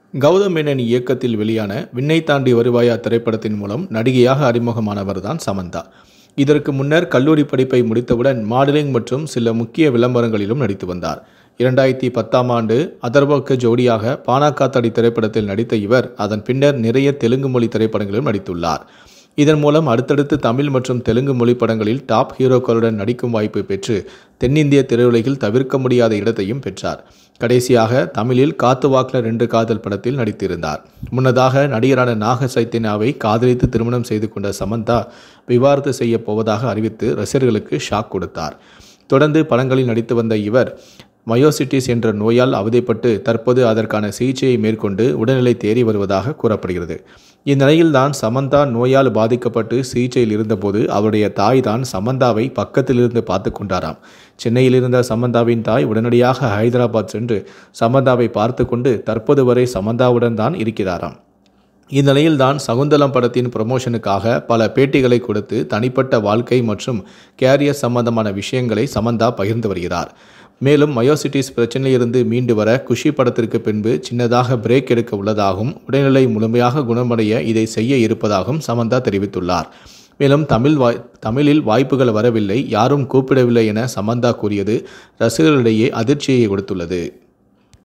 கௌதம் மேனன் இயக்கத்தில் வெளியான விண்ணை தாண்டி வருவாயா திரைப்படத்தின் மூலம் நடிகையாக அறிமுகமானவர் தான் சமந்தா இதற்கு முன்னர் கல்லூரி படிப்பை முடித்தவுடன் மாடலிங் மற்றும் சில முக்கிய விளம்பரங்களிலும் நடித்து வந்தார் இரண்டாயிரத்தி பத்தாம் ஆண்டு அதர்வக்க ஜோடியாக பானாக்காத்தடி திரைப்படத்தில் நடித்த இவர் அதன் பின்னர் நிறைய தெலுங்கு மொழி திரைப்படங்களிலும் நடித்துள்ளார் இதன் மூலம் அடுத்தடுத்து தமிழ் மற்றும் தெலுங்கு மொழி படங்களில் டாப் ஹீரோக்களுடன் நடிக்கும் வாய்ப்பு பெற்று தென்னிந்திய திரையுலகில் தவிர்க்க முடியாத இடத்தையும் பெற்றார் கடைசியாக தமிழில் காத்து வாக்கில் ரெண்டு காதல் படத்தில் நடித்திருந்தார் முன்னதாக நடிகரான நாக சைத்தன்யாவை காதலித்து திருமணம் செய்து கொண்ட சமந்தா விவாகரத்து செய்ய போவதாக அறிவித்து ரசிகர்களுக்கு ஷாக் கொடுத்தார் தொடர்ந்து படங்களில் நடித்து வந்த இவர் மயோசிட்டிஸ் என்ற நோயால் அவதிப்பட்டு தற்போது அதற்கான சிகிச்சையை மேற்கொண்டு உடல்நிலை தேறி வருவதாக கூறப்படுகிறது இந்நிலையில்தான் சமந்தா நோயால் பாதிக்கப்பட்டு சிகிச்சையில் இருந்தபோது அவருடைய தாய் தான் சமந்தாவை பக்கத்திலிருந்து பார்த்து கொண்டாராம் சென்னையில் இருந்த சமந்தாவின் தாய் உடனடியாக ஹைதராபாத் சென்று சமந்தாவை பார்த்து கொண்டு தற்போது வரை சமந்தாவுடன் தான் இருக்கிறாராம் இந்நிலையில்தான் சகுந்தலம் படத்தின் ப்ரமோஷனுக்காக பல பேட்டிகளை கொடுத்து தனிப்பட்ட வாழ்க்கை மற்றும் கேரியர் சம்பந்தமான விஷயங்களை சமந்தா பகிர்ந்து வருகிறார் மேலும் மயோசிட்டிஸ் பிரச்சனையிலிருந்து மீண்டு வர குஷி படத்திற்கு பின்பு சின்னதாக பிரேக் எடுக்க உள்ளதாகவும் உடல்நிலை முழுமையாக குணமடைய இதை செய்ய இருப்பதாகவும் சமந்தா தெரிவித்துள்ளார் மேலும் தமிழ் வாய் தமிழில் வாய்ப்புகள் வரவில்லை யாரும் கூப்பிடவில்லை என சமந்தா கூறியது ரசிகர்களிடையே அதிர்ச்சியை கொடுத்துள்ளது